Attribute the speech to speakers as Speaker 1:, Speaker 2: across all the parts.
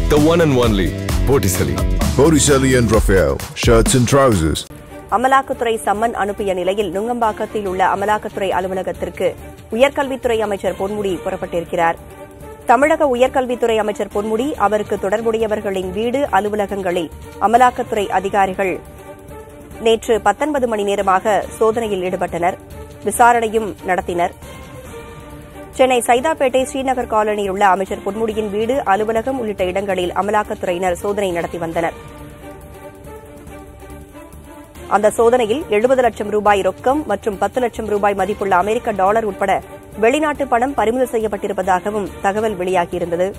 Speaker 1: The one and only Botticelli.
Speaker 2: Botticelli and Raphael, shirts and trousers.
Speaker 3: அமலாக்கத்துறை summon அனுப்பிய நிலையில் நுங்கம்பாக்கத்தில் உள்ள அமலாக்கத்துறை அலுவலகத்திற்கு உயர்கல்வித்துறை அமைச்சர் பொன்முடி புறப்பட்டிருக்கிறார் தமிழக உயர்கல்வித்துறை அமைச்சர் பொன்முடி அவருக்கு தொடர்புடையவர்களின் வீடு அலுவலகங்களில் அமலாக்கத்துறை அதிகாரிகள் நேற்று பத்தொன்பது மணி நேரமாக சோதனையில் ஈடுபட்டனர் விசாரணையும் நடத்தினர் சென்னை சைதாப்பேட்டை ஸ்ரீநகர் காலனியில் உள்ள அமைச்சர் பொன்முடியின் வீடு அலுவலகம் உள்ளிட்ட இடங்களில் அமலாக்கத்துறையினர் சோதனை நடத்தி வந்தனர் அந்த சோதனையில் எழுபது லட்சம் ரூபாய் ரொக்கம் மற்றும் பத்து லட்சம் ரூபாய் மதிப்புள்ள அமெரிக்க டாலர் உட்பட வெளிநாட்டு பணம் பறிமுதல் செய்யப்பட்டிருப்பதாகவும் தகவல் வெளியாகியிருந்தது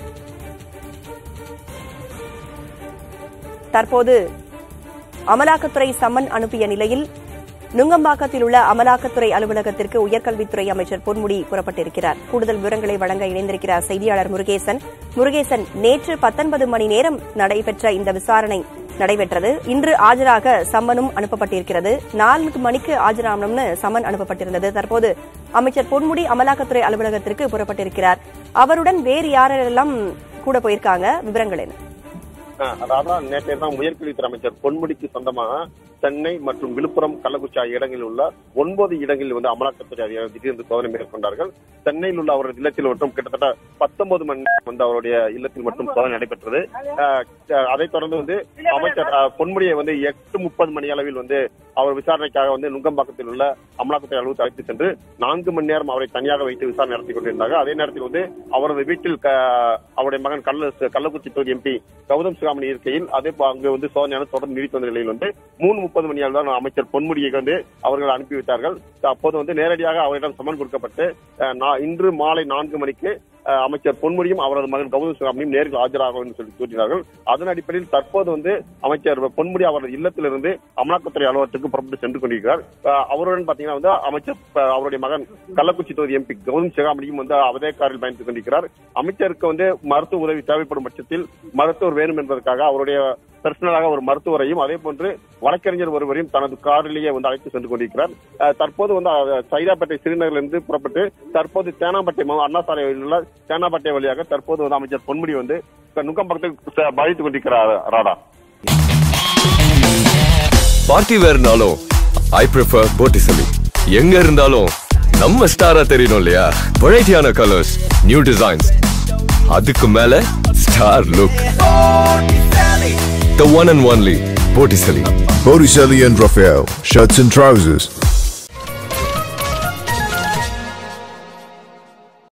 Speaker 3: தற்போது அமலாக்கத்துறை சம்மன் அனுப்பிய நிலையில் நுங்கம்பாக்கத்தில் உள்ள அமலாக்கத்துறை அலுவலகத்திற்கு உயர்கல்வித்துறை அமைச்சர் பொன்முடி புறப்பட்டிருக்கிறார் கூடுதல் விவரங்களை வழங்க இணைந்திருக்கிறார் செய்தியாளர் முருகேசன் முருகேசன் நேற்று பத்தொன்பது மணி நேரம் நடைபெற்ற இந்த விசாரணை நடைபெற்றது இன்று ஆஜராக சம்மனும் அனுப்பப்பட்டிருக்கிறது நான்கு மணிக்கு ஆஜராகணும்னு சம்மன் அனுப்பப்பட்டிருந்தது தற்போது அமைச்சர் பொன்முடி அமலாக்கத்துறை அலுவலகத்திற்கு புறப்பட்டிருக்கிறார் அவருடன் வேறு யாரெல்லாம் கூட போயிருக்காங்க விவரங்கள் என்ன
Speaker 4: அதாவது நேற்றைய தான் உயர்கல்வித்துறை அமைச்சர் பொன்முடிக்கு சொந்தமாக சென்னை மற்றும் விழுப்புரம் கள்ளக்குறிச்சி ஆகிய இடங்களில் உள்ள ஒன்பது இடங்களில் வந்து அமலாக்கத்துறை அதிகாரிகள் திடீர்னு சோதனை மேற்கொண்டார்கள் சென்னையில் உள்ள அவரது இல்லத்தில் மட்டும் கிட்டத்தட்ட பத்தொன்பது மணி நேரம் வந்து அவருடைய இல்லத்தில் மட்டும் சோதனை நடைபெற்றது அஹ், அஹ், அதைத் தொடர்ந்து வந்து அமைச்சர் அஹ், பொன்முடியை வந்து எட்டு முப்பது மணி அளவில் வந்து அவர் விசாரணைக்காக வந்து நுங்கம்பாக்கத்தில் உள்ள அமலாக்கத்துறை அலுவலகத்தை அழைத்து சென்று நான்கு மணி நேரம் அவரை தனியாக வைத்து விசாரணை நடத்தி கொண்டிருந்தார்கள் அதே நேரத்தில் வந்து அவரது வீட்டில் க- அவருடைய மகன் கள்ள கள்ளக்குறிச்சி தொகுதி எம்பி கௌதம் சிகாமணி இருக்கையில் அதே போ- அங்கு வந்து சோதனையான தொடர்ந்து நீடித்து வந்த நிலையில் வந்து மூணு முப்பது மணியால் தான் அமைச்சர் பொன்முடியை வந்து அவர்கள் அனுப்பி வைத்தார்கள் அப்போது வந்து நேரடியாக அவரிடம் சம்மன் கொடுக்கப்பட்டு அஹ், நா- இன்று மாலை நான்கு மணிக்கு அஹ், அமைச்சர் பொன்முடியும் அவரது மகன் கௌதம் சிகாமணியும் நேரில் ஆஜராகும் என்று சொல்லி கூறினார்கள் அதன் அடிப்படையில் தற்போது வந்து அமைச்சர் பொன்முடி அவரது இல்லத்திலிருந்து அமலாக்கத்துறை அலுவலகத்துக்கு புறப்பட்டு சென்று கொண்டிருக்கிறார் அஹ், அவருடன் பாத்தீங்கன்னா வந்து அமைச்சர் அஹ், அவருடைய மகன் கள்ளக்குறிச்சி தொகுதி எம்பி கௌதம் சிகாமணியும் வந்து அதே காரில் பயணித்துக் கொண்டிருக்கிறார் அமைச்சருக்கு வந்து மருத்துவ உதவி தேவைப்படும் பட்சத்தில் மருத்துவர் வேணும் என்பதற்காக அவருடைய பர்சனலாக ஒரு மருத்துவரையும் அதே போன்று வழக்கறிஞர் ஒருவரையும் தனது காரிலேயே வந்து அழைத்து சென்று கொண்டிருக்கிறார் அஹ், தற்போது வந்து அஹ், சைதாப்பேட்டை சிறுநகரிலிருந்து புறப்பட்டு தற்போது தேனாம்பட்டை மா- அண்ணா சாலையில் உள்ள தேனாம்பட்டை வழியாக தற்போது வந்து அமைச்சர் பொன்முடி வந்து நுங்கம்பக்கத்தில் பாதித்துக் கொண்டிருக்கிறார் ராடா
Speaker 1: பார்ட்டி வேர்னாலும் ஐ ப்ரிஃபர் Botticelli. எங்க இருந்தாலும் நம்ம ஸ்டாரா தெரியணும் இல்லையா வெரைட்டியான கலர்ஸ் நியூ டிசைன்ஸ் அதுக்கு மேல star look The one and only Botticelli.
Speaker 2: Botticelli and Raphael, shirts and trousers.